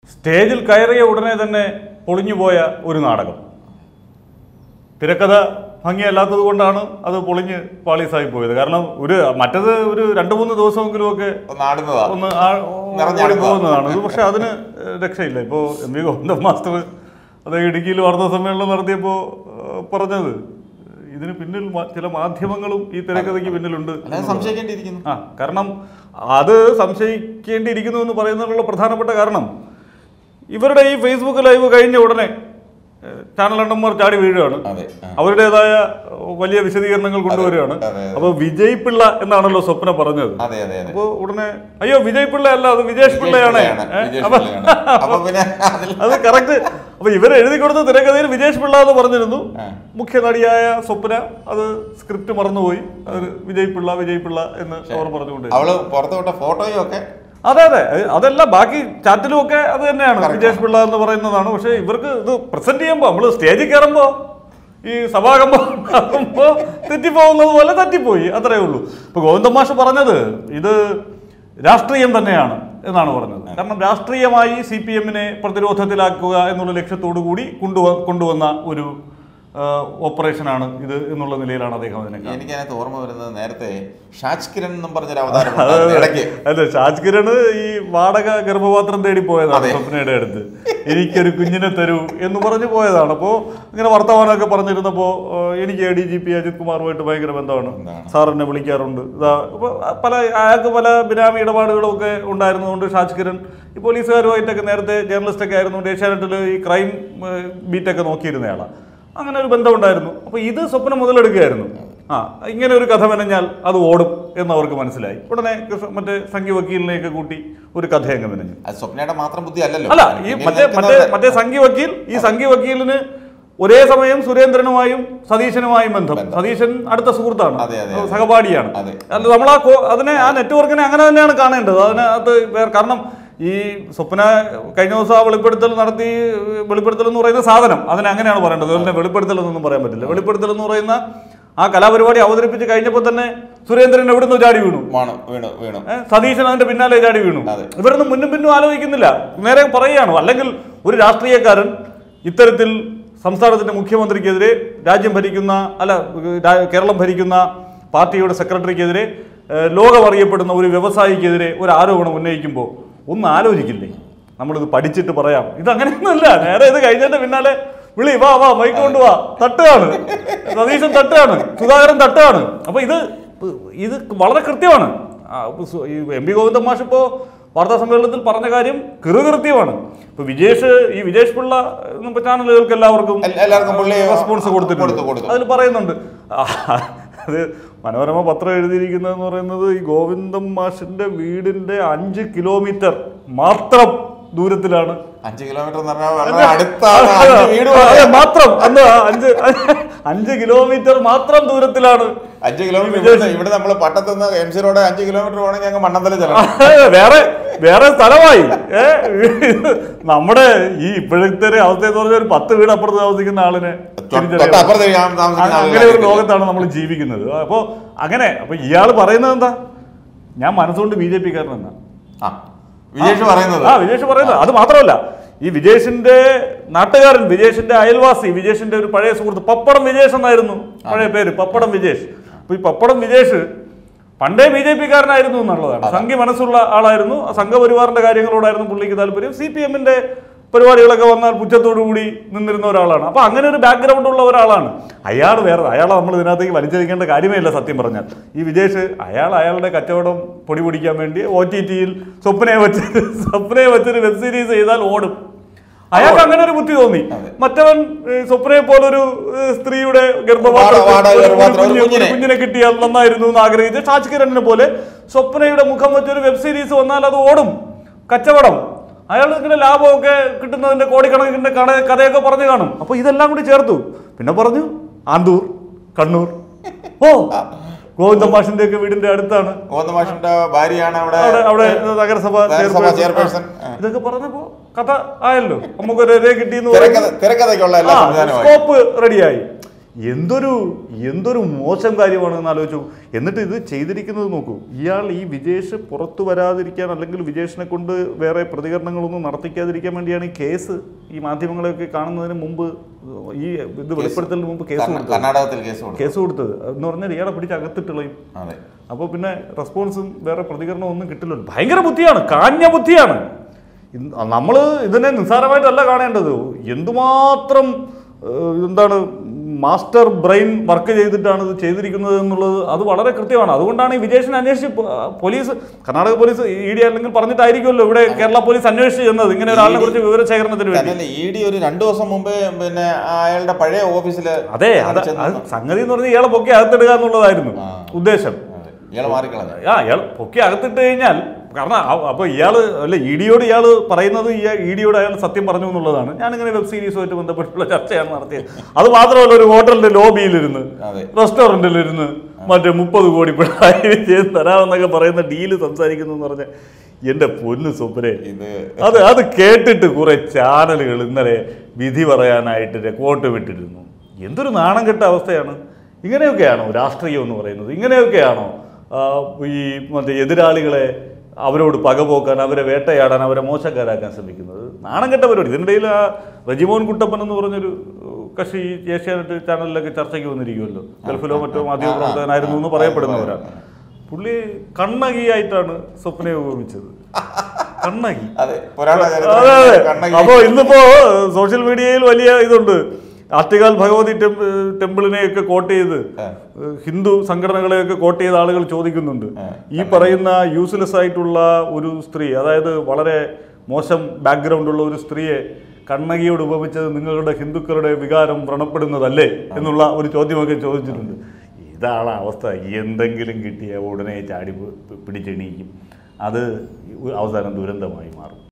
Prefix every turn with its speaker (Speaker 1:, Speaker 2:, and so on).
Speaker 1: സ്റ്റേജിൽ കയറിയ ഉടനെ തന്നെ പൊളിഞ്ഞുപോയ ഒരു നാടകം തിരക്കഥ ഭംഗിയല്ലാത്തത് കൊണ്ടാണ് അത് പൊളിഞ്ഞ് പാളീസായി പോയത് കാരണം ഒരു മറ്റത് ഒരു രണ്ട് മൂന്ന് ദിവസമെങ്കിലും ഒക്കെ
Speaker 2: ഒന്ന് ആടുന്നതാ
Speaker 1: ഒന്ന് ആ-
Speaker 2: നിറഞ്ഞാടി
Speaker 1: ഓടി പോകുന്നതാണ് ഇത് പക്ഷെ അതിന് രക്ഷയില്ല ഇപ്പോൾ എം വി ഗോവിന്ദൻ മാസ്റ്റർ അത് ഇടുക്കിയിൽ വാർത്താ സമ്മേളനം നടത്തിയപ്പോൾ പറഞ്ഞത് ഇതിന് പിന്നിൽ മ- ചില മാധ്യമങ്ങളും ഈ തിരക്കഥയ്ക്ക് പിന്നിലുണ്ട്
Speaker 2: അല്ലാതെ സംശയിക്കേണ്ടിയിരിക്കുന്നു
Speaker 1: ആ കാരണം അത് സംശയിക്കേണ്ടിയിരിക്കുന്നു എന്ന് പറയുന്നതിനുള്ള പ്രധാനപ്പെട്ട കാരണം ഇവരുടെ ഈ ഫേസ്ബുക്ക് ലൈവ് കഴിഞ്ഞ ഉടനെ ഏഹ്, ചാനൽ അണ്ണന്മാർ ചാടി വീഴുകയാണ്
Speaker 2: അതെ ആ.
Speaker 1: അവരുടേതായ വലിയ വിശദീകരണങ്ങൾ കൊണ്ടുവരികയാണ്
Speaker 2: അതെ, അതെ.
Speaker 1: അപ്പോൾ വിജയ് പിള്ള എന്നാണല്ലോ സ്വപ്ന പറഞ്ഞത്
Speaker 2: അതെ അതെ അതെ
Speaker 1: അപ്പോ ഉടനെ അയ്യോ വിജയ് പിള്ള അല്ല അത് വിജേഷ് പിള്ളയാണ്
Speaker 2: പിള്ളയാണ്,
Speaker 1: ഏ?
Speaker 2: വിജേഷ്
Speaker 1: അപ്പൊ-
Speaker 2: പിള്ളയാണ്. അപ്പൊ പിന്നെ അതിൽ
Speaker 1: അത് കറക്റ്റ് അപ്പൊ ഇവർ എഴുതി കൊടുത്ത തിരക്കഥയിൽ വിജേഷ് പിള്ള എന്ന് പറഞ്ഞിരുന്നു
Speaker 2: ആ.
Speaker 1: മുഖ്യ നടിയായ സ്വപ്ന അത് സ്ക്രിപ്റ്റ് മറന്നുപോയി അത് വിജയ് പിള്ള വിജയ് പിള്ള എന്ന് അവർ പറഞ്ഞുകൊണ്ട്
Speaker 2: അവള് പുറത്തു വിട്ട ഫോട്ടോയും ഒക്കെ
Speaker 1: അതെ അതെ അത് അതല്ല ബാക്കി ചാറ്റിലും ഒക്കെ അത് തന്നെയാണ് വിജേഷ് പിള്ള എന്ന് പറയുന്നതാണ് പക്ഷെ ഇവർക്ക് ഇത് പ്രസന്റ് ചെയ്യുമ്പോൾ നമ്മൾ സ്റ്റേജിൽ കയറുമ്പോ ഈ സഭാകമ്പോ ആകുമ്പോ തെറ്റിപ്പോകുന്നത് പോലെ തെറ്റിപ്പോയി അത്രേ ഉള്ളൂ ഇപ്പൊ ഗോവിന്ദ മാഷ് പറഞ്ഞത് ഇത് രാഷ്ട്രീയം തന്നെയാണ് എന്നാണ് പറഞ്ഞത് കാരണം രാഷ്ട്രീയമായി സി പി എമ്മിനെ പ്രതിരോധത്തിലാക്കുക എന്നുള്ള ലക്ഷ്യത്തോടു കൂടി കൊണ്ടുവ കൊണ്ടുവന്ന ഒരു ആ, ഓപ്പറേഷനാണ് ഇത് എന്നുള്ള നിലയിലാണ് അദ്ദേഹം അതിനെ കാണുന്നത്
Speaker 2: എനിക്ക് അതിനകത്ത് ഓർമ്മ വരുന്നത് നേരത്തെ ഷാജ് കിരൺ എന്നും പറഞ്ഞൊരു അവതാരം ഉണ്ടായിരുന്നു ഇടയ്ക്ക്
Speaker 1: അല്ല ഷാജ് കിരണ് ഈ വാടക ഗർഭപാത്രം തേടി പോയതാണ്
Speaker 2: അതെ.
Speaker 1: സ്വപ്നയുടെ അടുത്ത് എനിക്കൊരു കുഞ്ഞിനെ തരൂ എന്ന് പറഞ്ഞു പോയതാണ് അപ്പോൾ ഇങ്ങനെ വർത്തമാനമൊക്കെ പറഞ്ഞിരുന്നപ്പോൾ എനിക്ക് A D G P Ajith കുമാറുമായിട്ട് ഭയങ്കര ബന്ധമാണ്
Speaker 2: എന്താണ്?
Speaker 1: സാർ എന്നെ വിളിക്കാറുണ്ട് ഇതാ അപ്പോൾ പല അയാൾക്ക് പല ബിനാമി ഇടപാടുകളും ഒക്കെ ഉണ്ടായിരുന്നതുകൊണ്ട് ഷാജ് കിരൺ ഈ പോലീസുകാരുമായിട്ടൊക്കെ നേരത്തെ ജേർണലിസ്റ്റൊക്കെ ആയിരുന്നുകൊണ്ട് ഏഷ്യാനെറ്റിൽ ഈ ക്രൈം ബീറ്റൊക്കെ നോക്കിയിരുന്നയാളാണ് അങ്ങനെ ഒരു ബന്ധമുണ്ടായിരുന്നു അപ്പോൾ ഇത് സ്വപ്നം മുതലെടുക്കുകയായിരുന്നു ആ ഇങ്ങനെ ഒരു കഥ മെനഞ്ഞാൽ അത് ഓടും എന്ന് അവർക്ക് മനസ്സിലായി ഉടനെ കൃഷ്ണ- മറ്റേ സംഘി വക്കീലിനെയൊക്കെ കൂട്ടി ഒരു കഥ അങ്ങ് മെനഞ്ഞു
Speaker 2: അത് സ്വപ്നയുടെ മാത്രം ബുദ്ധി അല്ലല്ലോ
Speaker 1: അല്ല ഈ
Speaker 2: പിന്നിൽ
Speaker 1: മറ്റേ മറ്റേ
Speaker 2: നിൽക്കുന്നവരുടെ-
Speaker 1: മറ്റേ സംഘി വക്കീൽ ഈ സംഘി വക്കീലിന് ഒരേ സമയം സുരേന്ദ്രനുമായും സതീശനുമായും ബന്ധം സതീശൻ അടുത്ത സുഹൃത്താണ്
Speaker 2: അതെ, അതെ, അതെ.
Speaker 1: സഹപാഠിയാണ്
Speaker 2: അതെ.
Speaker 1: അല്ല നമ്മൾ ആ കോ- അതിനെ ആ നെറ്റ്വർക്കിനെ അങ്ങനെ തന്നെയാണ് കാണേണ്ടത് അതിനകത്ത് വേറെ കാരണം ഈ സ്വപ്ന കഴിഞ്ഞ ദിവസം ആ വെളിപ്പെടുത്തൽ നടത്തി വെളിപ്പെടുത്തൽ എന്ന് പറയുന്ന സാധനം അതിനെ അങ്ങനെയാണ് പറയേണ്ടത് അതിനെ വെളിപ്പെടുത്തൽ എന്നൊന്നും പറയാൻ പറ്റില്ല വെളിപ്പെടുത്തൽ എന്ന് പറയുന്ന ആ കലാപരിപാടി അവതരിപ്പിച്ച് കഴിഞ്ഞപ്പോൾ തന്നെ സുരേന്ദ്രൻ എവിടുന്ന് ചാടി വീണു
Speaker 2: വീണു വീണു വീണു
Speaker 1: ഏ, സതീശൻ അതിന്റെ പിന്നാലെ ചാടി വീണു
Speaker 2: അതെ.
Speaker 1: ഇവരൊന്നും മുന്നും പിന്നും ആലോചിക്കുന്നില്ല നേരെ പറയുകയാണ് അല്ലെങ്കിൽ ഒരു രാഷ്ട്രീയക്കാരൻ ഇത്തരത്തിൽ സംസ്ഥാനത്തിന്റെ മുഖ്യമന്ത്രിക്കെതിരെ രാജ്യം ഭരിക്കുന്ന അല്ല രാ- കേരളം ഭരിക്കുന്ന പാർട്ടിയുടെ സെക്രട്ടറിക്കെതിരെ ഏ, ലോകം അറിയപ്പെടുന്ന ഒരു വ്യവസായിക്കെതിരെ ഒരു ആരോപണം ഉന്നയിക്കുമ്പോൾ ഒന്ന് ആലോചിക്കില്ലേ നമ്മളിത് പഠിച്ചിട്ട് പറയാം ഇത് അങ്ങനെയൊന്നുമല്ല നേരെ ഇത് കഴിഞ്ഞതിന്റെ പിന്നാലെ വിളി വാ വാ മൈക്ക് കൊണ്ട് വാ തട്ടുകയാണ് സതീശൻ തട്ടുകയാണ് സുധാകരൻ തട്ടുകയാണ് അപ്പൊ ഇത് ഇത് വളരെ കൃത്യമാണ് ആ, ഇപ്പൊ സു- ഈ എം പി ഗോവിന്ദൻ മാഷ് ഇപ്പോൾ വാർത്താ സമ്മേളനത്തിൽ പറഞ്ഞ കാര്യം കൃത്യമാണ് ഇപ്പൊ വിജേഷ് ഈ വിജേഷ് പിള്ള ഇപ്പൊ ചാനലുകൾക്ക് എല്ലാവർക്കും
Speaker 2: എൽ- എല്ലാവർക്കും പുള്ളി
Speaker 1: റെസ്പോൺസ് കൊടുത്തിട്ടുണ്ട്
Speaker 2: കൊടുത്തു, കൊടുത്തു.
Speaker 1: അതിൽ പറയുന്നുണ്ട് ആ, അത് മനോരമ പത്രം എഴുതിയിരിക്കുന്നതെന്ന് പറയുന്നത് ഈ ഗോവിന്ദൻ മാഷിന്റെ വീടിന്റെ അഞ്ച് കിലോമീറ്റർ മാത്രം ദൂരത്തിലാണ്
Speaker 2: അഞ്ച് കിലോമീറ്റർ എന്ന് പറഞ്ഞാൽ വളരെ അടുത്താണ് അഞ്ച് വീട്
Speaker 1: അതെ,
Speaker 2: പോലെ.
Speaker 1: മാത്രം അന്ന് അഞ്ച് അഞ്ച് കിലോമീറ്റർ മാത്രം ദൂരത്തിലാണ്
Speaker 2: അഞ്ച് കിലോമീറ്റർ ഇവിടെ ഇവിടെ നമ്മൾ പട്ടത്തുനിന്ന് എം സി റോഡ് അഞ്ച് കിലോമീറ്റർ പോകണമെങ്കിൽ ഞങ്ങൾ മണ്ണന്തല ചെല്ലണം
Speaker 1: വേറെ വേറെ സ്ഥലമായി ഏ നമ്മുടെ ഈ ഇപ്പോഴത്തെ ഒരു അവസ്ഥ എന്ന് പറഞ്ഞാൽ ഒരു പത്ത് വീട് അപ്പുറത്ത് താമസിക്കുന്ന ആളിനെ തിരിച്ചറിയാൻ
Speaker 2: തൊട്ടപ്പുറത്ത് ഞാൻ താമസിക്കുന്ന
Speaker 1: അ- അങ്ങനെ ഒരു ലോകത്താണ് നമ്മൾ ജീവിക്കുന്നത് അപ്പോൾ അങ്ങനെ അപ്പൊ ഇയാൾ പറയുന്നത് എന്താ ഞാൻ മനസ്സുകൊണ്ട് ബി ജെ പിക്കാരനെന്നാ
Speaker 2: ആ വിജേഷ് പറയുന്നത്
Speaker 1: ആ വിജേഷ് പറയുന്നത് അത് മാത്രമല്ല ഈ വിജേഷിന്റെ നാട്ടുകാരൻ വിജേഷിന്റെ അയൽവാസി വിജേഷിന്റെ ഒരു പഴയ സുഹൃത്ത് പപ്പടം വിജേഷ് എന്നായിരുന്നു പഴയ പേര് പപ്പടം വിജേഷ് അപ്പൊ ഈ പപ്പടം വിജേഷ് പണ്ടേ ബി ജെ പിക്കാരനായിരുന്നു എന്നുള്ളതാണ് സംഘി മനസ്സുള്ള ആളായിരുന്നു ആ സംഘപരിവാറിന്റെ കാര്യങ്ങളോടായിരുന്നു പുള്ളിക്ക് താല്പര്യം സി പി എമ്മിന്റെ പരിപാടികളൊക്കെ വന്നാൽ പുച്ഛത്തോടു കൂടി നിന്നിരുന്ന ഒരാളാണ് അപ്പൊ അങ്ങനെ ഒരു ബാക്ക്ഗ്രൗണ്ട് ഉള്ള ഒരാളാണ് അയാൾ വേറെ അയാളെ നമ്മൾ ഇതിനകത്തേക്ക് വലിച്ചെടുക്കേണ്ട കാര്യമേ ഇല്ല സത്യം പറഞ്ഞാൽ ഈ വിജേഷ് അയാൾ അയാളുടെ കച്ചവടം പൊടി പിടിക്കാൻ വേണ്ടി ഒ ടി ടിയിൽ സ്വപ്നയെ വെച്ച് സ്വപ്നയെ വെച്ചൊരു വെബ് സീരീസ് ചെയ്താൽ ഓടും അയാൾക്ക് അങ്ങനെ ഒരു ബുദ്ധി തോന്നി മറ്റവൻ ഏ, സ്വപ്നയെ പോലൊരു ഏ, സ്ത്രീയുടെ ഗർഭപാത്രത്തിൽ
Speaker 2: വാട- വാടക
Speaker 1: ഒരു
Speaker 2: ഗർഭപാത്രം, ഒരു
Speaker 1: കുഞ്ഞ്- ഒരു
Speaker 2: കുഞ്ഞിനെ.
Speaker 1: കുഞ്ഞിനെ കിട്ടിയാൽ നന്നായിരുന്നു എന്ന് ആഗ്രഹിച്ച് ഷാജ് കിരണിനെ പോലെ സ്വപ്നയുടെ മുഖം വെച്ചൊരു വെബ് സീരീസ് വന്നാൽ അത് ഓടും കച്ചവടം അയാൾ ഇങ്ങനെ ലാഭമൊക്കെ കിട്ടുന്നതിന്റെ കോടിക്കണക്കിന്റെ കട കഥയൊക്കെ പറഞ്ഞു കാണും അപ്പൊ ഇതെല്ലാം കൂടി ചേർത്തു പിന്നെ പറഞ്ഞു ആന്തൂർ കണ്ണൂർ ഓ ഗോവിന്ദ മാഷിന്റെ ഒക്കെ വീടിന്റെ അടുത്താണ്
Speaker 2: ഗോവിന്ദ മാഷിന്റെ ഭാര്യയാണ് അവിടെ
Speaker 1: അവിടെ അവിടെ നഗരസഭ
Speaker 2: നഗരസഭ
Speaker 1: ചെയർപേഴ്സൺ.
Speaker 2: ചെയർപേഴ്സൺ.
Speaker 1: ആ. ഇതൊക്കെ പറഞ്ഞപ്പോ കഥ ആയല്ലോ നമുക്കൊരു രേഖ കിട്ടിയെന്ന്
Speaker 2: തിരക്കഥ
Speaker 1: പറയുന്നു.
Speaker 2: തിരക്കഥയ്ക്കുള്ള എല്ലാ
Speaker 1: ആ,
Speaker 2: സംവിധാനമായി
Speaker 1: സ്കോപ്പ് റെഡിയായി എന്തൊരു എന്തൊരു മോശം കാര്യമാണെന്ന് ആലോചിച്ചു എന്നിട്ട് ഇത് ചെയ്തിരിക്കുന്നത് നോക്കൂ ഇയാൾ ഈ വിജേഷ് പുറത്തു വരാതിരിക്കാൻ അല്ലെങ്കിൽ വിജേഷിനെ കൊണ്ട് വേറെ പ്രതികരണങ്ങളൊന്നും നടത്തിക്കാതിരിക്കാൻ വേണ്ടിയാണ് ഈ കേസ് ഈ മാധ്യമങ്ങളെയൊക്കെ കാണുന്നതിന് മുമ്പ് ഈ ഇത് വെളിപ്പെടുത്തലിന് മുമ്പ് കേസ്
Speaker 2: കർണ-
Speaker 1: കൊടുത്തത്
Speaker 2: കർണാടകത്തിൽ കേസ് കൊടുത്തു
Speaker 1: കേസ് കൊടുത്തത് എന്ന് പറഞ്ഞാൽ ഇയാളെ പിടിച്ച് അകത്തിട്ടുള്ളയും
Speaker 2: അതെ
Speaker 1: അപ്പോൾ പിന്നെ റെസ്പോൺസും വേറെ പ്രതികരണവും ഒന്നും കിട്ടില്ലല്ലോ ഭയങ്കര ബുദ്ധിയാണ് കാഞ്ഞ ബുദ്ധിയാണ് നമ്മൾ ഇതിനെ നിസ്സാരമായിട്ടല്ല കാണേണ്ടത് എന്തുമാത്രം ഏഹ്, എന്താണ് മാസ്റ്റർ ബ്രെയിൻ വർക്ക് ചെയ്തിട്ടാണ് ഇത് ചെയ്തിരിക്കുന്നത് എന്നുള്ളത് അത് വളരെ കൃത്യമാണ് അതുകൊണ്ടാണ് ഈ വിജേഷിനെ അന്വേഷിച്ച് പോ- police Karnataka police E D അല്ലെങ്കിൽ പറഞ്ഞിട്ടായിരിക്കുമല്ലോ ഇവിടെ കേരള പോലീസ് അന്വേഷിച്ച് ചെന്നത് ഇങ്ങനെ ഒരാളിനെ കുറിച്ച് വിവരശേഖരണത്തിന് വേണ്ടി
Speaker 2: തന്നെയല്ലേ ഇ ഡി ഒരു രണ്ടു ദിവസം മുമ്പേ പിന്നെ അയാളുടെ പഴയ ഓഫീസിൽ
Speaker 1: അതെ അത് അത് സംഗതി എന്ന് പറഞ്ഞാൽ ഇയാളെ പൊക്കി അകത്തിടുക എന്നുള്ളതായിരുന്നു
Speaker 2: ആ.
Speaker 1: ഉദ്ദേശം
Speaker 2: ഇയാളെ മാറിക്കളഞ്ഞു
Speaker 1: ആ ഇയാൾ പൊക്കി അകത്തിട്ട് കഴിഞ്ഞാൽ കാരണം അ- അപ്പൊ ഇയാള് അല്ല ഇ ഡിയോട് ഇയാൾ പറയുന്നത് ഈ ഇ ഡിയോട് അയാൾ സത്യം പറഞ്ഞു എന്നുള്ളതാണ് ഞാനിങ്ങനെ വെബ് സീരീസുമായിട്ട് ബന്ധപ്പെട്ടുള്ള ചർച്ചയാണ് നടത്തിയത് അത് മാത്രമല്ല ഒരു ഹോട്ടലിന്റെ ലോബിയിലിരുന്ന്
Speaker 2: അതെ
Speaker 1: റെസ്റ്റോറൻറ്റിലിരുന്ന് മറ്റേ മുപ്പത് കോടി പിണറായി വിജയൻ തരാമെന്നൊക്കെ പറയുന്ന ഡീല് സംസാരിക്കുന്നു എന്ന് പറഞ്ഞ എന്റെ പൊന്നു സ്വപ്നെ
Speaker 2: ഇത്
Speaker 1: അത് അത് കേട്ടിട്ട് കുറെ ചാനലുകൾ ഇന്നലെ വിധി പറയാനായിട്ട് രേക്കോട്ട് വിട്ടിരുന്നു എന്തൊരു നാണം കെട്ട അവസ്ഥയാണ് ഇങ്ങനെയൊക്കെയാണോ രാഷ്ട്രീയം എന്ന് പറയുന്നത് ഇങ്ങനെയൊക്കെയാണോ ആ, ഈ മറ്റേ എതിരാളികളെ അവരോട് പകപോക്കാൻ അവരെ വേട്ടയാടാൻ അവരെ മോശക്കാരാക്കാൻ ശ്രമിക്കുന്നത് നാണം കെട്ട പരിപാടി ഇതിനിടയിൽ ആ റജിമോൻ കുട്ടപ്പൻ എന്ന് പറഞ്ഞൊരു uh, കക്ഷി ഏഷ്യാനെറ്റ് ചാനലിലൊക്കെ ചർച്ചയ്ക്ക് വന്നിരിക്കുമല്ലോ ഗൾഫിലോ മറ്റോ മാധ്യമപ്രവർത്തകനായിരുന്നു എന്ന് പറയപ്പെടുന്നവരാണ് പുള്ളി കണ്ണകിയായിട്ടാണ് സ്വപ്നയെ ഉപയോഗിച്ചത് കണ്ണകി
Speaker 2: അതെ പുരാണ
Speaker 1: അതെ
Speaker 2: ചരിത്രത്തിൽ
Speaker 1: അതെ
Speaker 2: കണ്ണകി
Speaker 1: അപ്പോ ഇന്നിപ്പോ സോഷ്യൽ മീഡിയയിൽ വലിയ ഇതുണ്ട് ആറ്റുകാൽ ഭഗവതി ടെമ്പ് ടെമ്പിളിനെയൊക്കെ കോട്ട് ചെയ്ത് ഹിന്ദു സംഘടനകളെയൊക്കെ കോട്ട് ചെയ്ത ആളുകൾ ചോദിക്കുന്നുണ്ട് ഈ പറയുന്ന യൂസ്ലെസ് ആയിട്ടുള്ള ഒരു സ്ത്രീ അതായത് വളരെ മോശം ബാക്ക്ഗ്രൗണ്ട് ഉള്ള ഒരു സ്ത്രീയെ കണ്ണകിയോട് ഉപമിച്ചത് നിങ്ങളുടെ ഹിന്ദുക്കളുടെ വികാരം വ്രണപ്പെടുന്നതല്ലേ എന്നുള്ള ഒരു ചോദ്യമൊക്കെ ചോദിച്ചിട്ടുണ്ട് ഇതാണ് അവസ്ഥ എന്തെങ്കിലും കിട്ടിയ ഉടനെ ചാടി പി- പിടിച്ചെണീക്കും അത് അവസാനം ദുരന്തമായി മാറും